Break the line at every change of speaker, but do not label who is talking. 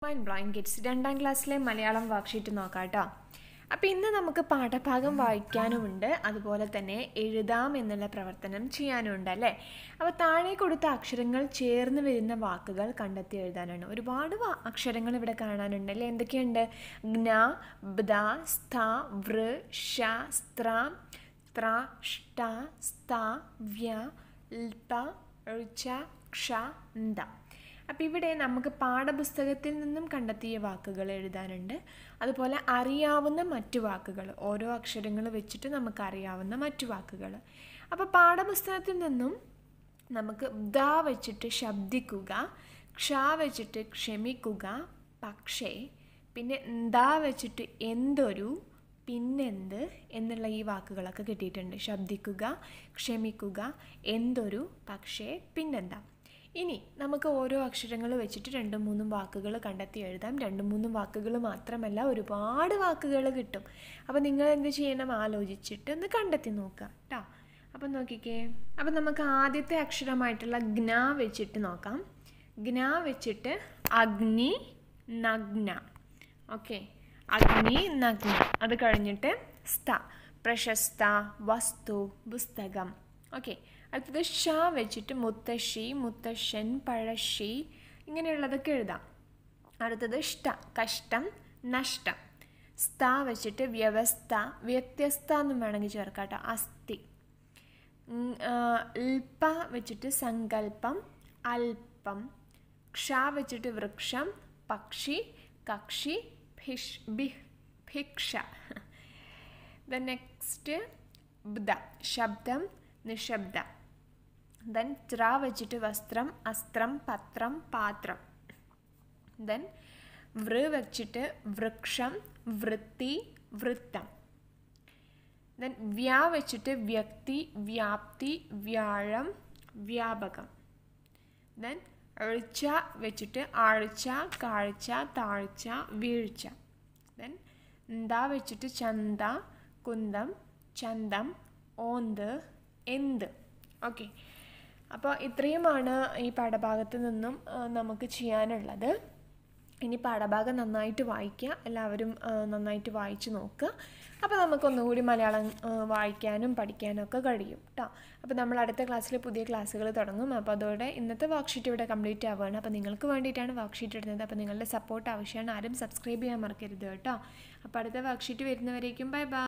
mind blowing kids രണ്ടാം ക്ലാസ്സിലെ Malayalam worksheet നോക്കാം കേട്ടോ അപ്പോൾ ഇന്ന് നമുക്ക് പാഠഭാഗം വായിക്കാനുമുണ്ട് അതുപോലെ തന്നെ എഴുതാം എന്നുള്ള പ്രവർത്തനം ചെയ്യാനുമുണ്ട് അല്ലേ അപ്പോൾ താഴെ കൊടുത്ത അക്ഷരങ്ങൾ ചേർന്ന് വരുന്ന വാക്കുകൾ കണ്ടെത്തി എഴുതാനാണ് ഒരുപാട് വാ അക്ഷരങ്ങൾ ഇവിടെ കാണാനുണ്ട് അല്ലേ എന്തൊക്കെയുണ്ട് ജ്ഞ ബദ സ്ഥ വൃ ഷ സ്ത്ര ത്ര ഷ്ട സ്ത വ്യ ൽപ ഋച്ച ക്ഷ ന്ത അപ്പോൾ ഇവിടെ നമുക്ക് പാഠപുസ്തകത്തിൽ നിന്നും കണ്ടെത്തിയ വാക്കുകൾ എഴുതാനുണ്ട് അതുപോലെ അറിയാവുന്ന മറ്റു വാക്കുകൾ ഓരോ അക്ഷരങ്ങൾ വെച്ചിട്ട് നമുക്ക് അറിയാവുന്ന മറ്റു വാക്കുകൾ അപ്പോൾ പാഠപുസ്തകത്തിൽ നിന്നും നമുക്ക് ദ വെച്ചിട്ട് ശബ്ദിക്കുക ക്ഷ വെച്ചിട്ട് ക്ഷമിക്കുക പക്ഷേ പിന്നെ ദ വെച്ചിട്ട് എന്തൊരു പിന്നെന്ത് എന്നുള്ള ഈ വാക്കുകളൊക്കെ കിട്ടിയിട്ടുണ്ട് ശബ്ദിക്കുക ക്ഷമിക്കുക എന്തൊരു പക്ഷേ പിന്നെന്താ ഇനി നമുക്ക് ഓരോ അക്ഷരങ്ങൾ വെച്ചിട്ട് രണ്ടും മൂന്നും വാക്കുകൾ കണ്ടെത്തി എഴുതാം രണ്ടും മൂന്നും വാക്കുകൾ മാത്രമല്ല ഒരുപാട് വാക്കുകൾ കിട്ടും അപ്പോൾ നിങ്ങൾ എന്ത് ചെയ്യണം ആലോചിച്ചിട്ട് ഒന്ന് കണ്ടെത്തി നോക്കുക കേട്ടോ അപ്പം നോക്കിക്കേ അപ്പം നമുക്ക് ആദ്യത്തെ അക്ഷരമായിട്ടുള്ള ഗ്ന വെച്ചിട്ട് നോക്കാം ഗ്ന വെച്ചിട്ട് അഗ്നി നഗ്ന ഓക്കെ അഗ്നി നഗ്ന അത് കഴിഞ്ഞിട്ട് സ്ത പ്രശസ്ത വസ്തു പുസ്തകം ഓക്കെ അടുത്തത് ഷ വെച്ചിട്ട് മുത്തശ്ശി മുത്തശ്ശൻ പഴശ്ശി ഇങ്ങനെയുള്ളതൊക്കെ എഴുതാം അടുത്തത് ഷ്ട കഷ്ടം നഷ്ടം സ്ത വെച്ചിട്ട് വ്യവസ്ഥ വ്യത്യസ്ത എന്നും വേണമെങ്കിൽ ചേർക്കാം കേട്ടോ അസ്ഥി ൽപ വെച്ചിട്ട് സങ്കല്പം അല്പം ക്ഷ വെച്ചിട്ട് വൃക്ഷം പക്ഷി കക്ഷി ഭിഷ് ബിഹ് ഭിക്ഷ ദ നെക്സ്റ്റ് ബദ ശബ്ദം നിശബ്ദ ദെൻ ത്ര വെച്ചിട്ട് വസ്ത്രം അസ്ത്രം പത്രം പാത്രം ദെൻ വൃ വെച്ചിട്ട് വൃക്ഷം വൃത്തി വൃത്തം ദെൻ വ്യാ വെച്ചിട്ട് വ്യക്തി വ്യാപ്തി വ്യാഴം വ്യാപകം ദെൻ എഴുച്ച വെച്ചിട്ട് ആഴ്ച കാഴ്ച താഴ്ച വീഴ്ച ദെൻ എന്താ വെച്ചിട്ട് ചന്ത കുന്തം ചന്തം ഓന്ത് എന്ത് ഓക്കെ അപ്പോൾ ഇത്രയുമാണ് ഈ പാഠഭാഗത്ത് നിന്നും നമുക്ക് ചെയ്യാനുള്ളത് ഇനി പാഠഭാഗം നന്നായിട്ട് വായിക്കുക എല്ലാവരും നന്നായിട്ട് വായിച്ച് നോക്കുക അപ്പോൾ നമുക്കൊന്നുകൂടി മലയാളം വായിക്കാനും പഠിക്കാനും ഒക്കെ കഴിയും കേട്ടോ അപ്പോൾ നമ്മൾ അടുത്ത ക്ലാസ്സിൽ പുതിയ ക്ലാസ്സുകൾ തുടങ്ങും അപ്പോൾ അതോടെ ഇന്നത്തെ വർക്ക്ഷീറ്റ് ഇവിടെ കംപ്ലീറ്റ് ആവുകയാണ് അപ്പോൾ നിങ്ങൾക്ക് വേണ്ടിയിട്ടാണ് വർക്ക്ഷീറ്റ് ഇടുന്നത് അപ്പോൾ നിങ്ങളുടെ സപ്പോർട്ട് ആവശ്യമാണ് ആരും സബ്സ്ക്രൈബ് ചെയ്യാൻ മറക്കരുത് കേട്ടോ അപ്പോൾ അടുത്ത വർക്ക്ഷീറ്റ് വരുന്നവരേക്കും ബൈ ബൈ